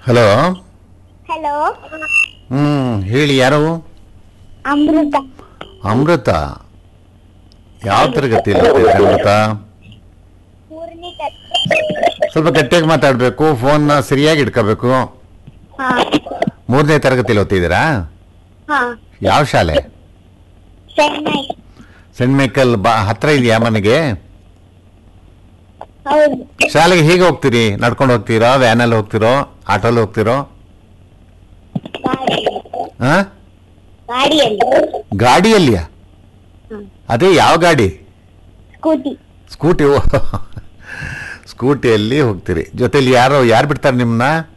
Hello hello ಹ್ಞೂ ಹೇಳಿ ಯಾರು ಅಮೃತ ಅಮೃತ ಯಾವ ತರಗತಿಯಲ್ಲಿ ಓದ್ತಿದ್ದೀರಿ ಅಮೃತ ಮೂರನೇ ತರಗತಿ ಸ್ವಲ್ಪ ಗಟ್ಟಿಯಾಗಿ ಮಾತಾಡಬೇಕು ಫೋನ್ನ ಸರಿಯಾಗಿ ಇಟ್ಕೋಬೇಕು ಹಾ ಮೂರನೇ ತರಗತಿಯಲ್ಲಿ ಓದ್ತಿದ್ದೀರಾ ಹಾ ಯಾವ ಶಾಲೆ ಚೆನ್ನೈ ಸೆಂಟ್ ಮೈಕಲ್ ಬಾ ಹತ್ರ ಇದೆಯಾ ಮನೆಗೆ ಹೌದು ಶಾಲೆಗೆ ಹೇಗೆ ಹೋಗ್ತೀರಿ ನಡ್ಕೊಂಡು ಹೋಗ್ತೀರಾ ವ್ಯಾನಲ್ಲಿ ಹೋಗ್ತಿರೋ ಆಟೋಲ್ಲಿ ಹೋಗ್ತಿರೋ ಗಾಡಿ ಹಾಂ ಗಾಡಿಯಲ್ಲಿ ಗಾಡಿಯಲ್ಲಿಯಾ ಹ್ಮ್. ಅದೇ ಯಾವ ಗಾಡಿ ಸ್ಕೂಟಿ ಸ್ಕೂಟಿ ಸ್ಕೂಟಿಯಲ್ಲಿ ಹೋಗ್ತೀರಿ ಜೊತೆಲಿ ಯಾರು ಯಾರು ಬಿಡ್ತಾರೆ ನಿಮ್ಮನ್ನ